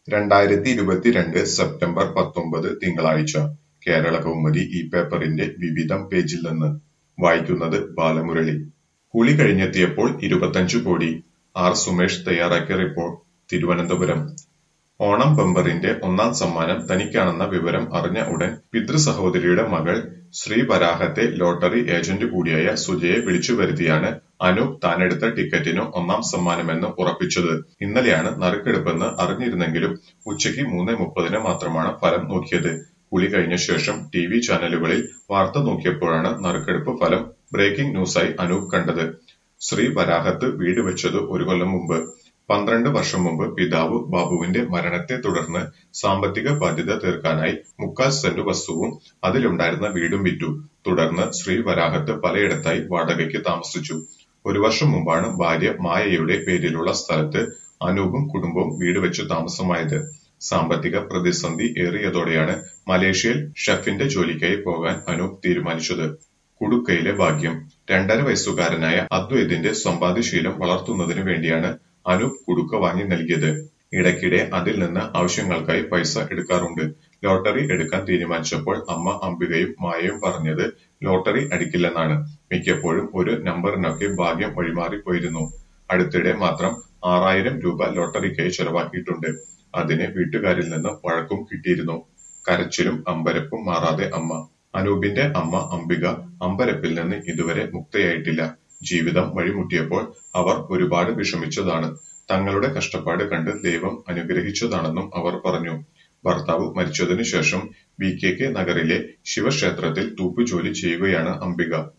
രണ്ടായിരത്തി ഇരുപത്തിരണ്ട് സെപ്റ്റംബർ പത്തൊമ്പത് തിങ്കളാഴ്ച കേരളകൗമുദി ഈ പേപ്പറിന്റെ വിവിധം പേജിൽ നിന്ന് വായിക്കുന്നത് ബാലമുരളി കുളി കഴിഞ്ഞെത്തിയപ്പോൾ ഇരുപത്തഞ്ചു കോടി ആർ സുമേഷ് തയ്യാറാക്കിയ റിപ്പോർട്ട് തിരുവനന്തപുരം ഓണം ബമ്പറിന്റെ ഒന്നാം സമ്മാനം തനിക്കാണെന്ന വിവരം അറിഞ്ഞ ഉടൻ പിതൃസഹോദരിയുടെ മകൾ ശ്രീവരാഹത്തെ ലോട്ടറി ഏജന്റ് കൂടിയായ സുജയെ വിളിച്ചു വരുത്തിയാണ് അനൂപ് താനെടുത്ത ടിക്കറ്റിനു ഒന്നാം സമ്മാനമെന്ന് ഉറപ്പിച്ചത് ഇന്നലെയാണ് നറുക്കെടുപ്പെന്ന് അറിഞ്ഞിരുന്നെങ്കിലും ഉച്ചയ്ക്ക് മൂന്ന് മുപ്പതിന് മാത്രമാണ് ഫലം നോക്കിയത് കുളി കഴിഞ്ഞ ശേഷം ടി വി ചാനലുകളിൽ വാർത്ത നോക്കിയപ്പോഴാണ് നറുക്കെടുപ്പ് ഫലം ബ്രേക്കിംഗ് ന്യൂസായി അനൂപ് കണ്ടത് ശ്രീ വരാഹത്ത് വീട് വെച്ചത് ഒരു കൊല്ലം മുമ്പ് പന്ത്രണ്ട് വർഷം മുമ്പ് പിതാവ് ബാബുവിന്റെ മരണത്തെ തുടർന്ന് സാമ്പത്തിക ബാധ്യത തീർക്കാനായി മുക്കാൽ സെന്റ് വസ്തുവും അതിലുണ്ടായിരുന്ന വീടും വിറ്റു തുടർന്ന് ശ്രീ വരാഹത്ത് പലയിടത്തായി വാടകയ്ക്ക് താമസിച്ചു ഒരു വർഷം മുമ്പാണ് ഭാര്യ മായയുടെ പേരിലുള്ള സ്ഥലത്ത് അനൂപും കുടുംബവും വീട് വെച്ച് താമസമായത് സാമ്പത്തിക പ്രതിസന്ധി ഏറിയതോടെയാണ് മലേഷ്യയിൽ ഷെഫിന്റെ ജോലിക്കായി പോകാൻ അനൂപ് തീരുമാനിച്ചത് കുടുക്കയിലെ ഭാഗ്യം രണ്ടര വയസ്സുകാരനായ അദ്വൈതിന്റെ സമ്പാദ്യശീലം വളർത്തുന്നതിനു വേണ്ടിയാണ് അനൂപ് കുടുക്ക വാങ്ങി നൽകിയത് ഇടയ്ക്കിടെ അതിൽ നിന്ന് ആവശ്യങ്ങൾക്കായി പൈസ എടുക്കാറുണ്ട് ലോട്ടറി എടുക്കാൻ തീരുമാനിച്ചപ്പോൾ അമ്മ അംബികയും മായയും പറഞ്ഞത് ലോട്ടറി അടിക്കില്ലെന്നാണ് മിക്കപ്പോഴും ഒരു നമ്പറിനൊക്കെ ഭാഗ്യം വഴിമാറിപ്പോയിരുന്നു അടുത്തിടെ മാത്രം ആറായിരം രൂപ ലോട്ടറിക്കായി ചെലവാക്കിയിട്ടുണ്ട് അതിന് വീട്ടുകാരിൽ നിന്ന് വഴക്കും കിട്ടിയിരുന്നു കരച്ചിലും അമ്പരപ്പും മാറാതെ അമ്മ അനൂപിന്റെ അമ്മ അംബിക അമ്പരപ്പിൽ നിന്ന് ഇതുവരെ മുക്തയായിട്ടില്ല ജീവിതം വഴിമുട്ടിയപ്പോൾ അവർ ഒരുപാട് വിഷമിച്ചതാണ് തങ്ങളുടെ കഷ്ടപ്പാട് കണ്ട് ദൈവം അനുഗ്രഹിച്ചതാണെന്നും അവർ പറഞ്ഞു ഭർത്താവ് മരിച്ചതിനു ശേഷം ബി കെ കെ നഗറിലെ ശിവക്ഷേത്രത്തിൽ തൂപ്പുജോലി ചെയ്യുകയാണ് അംബിക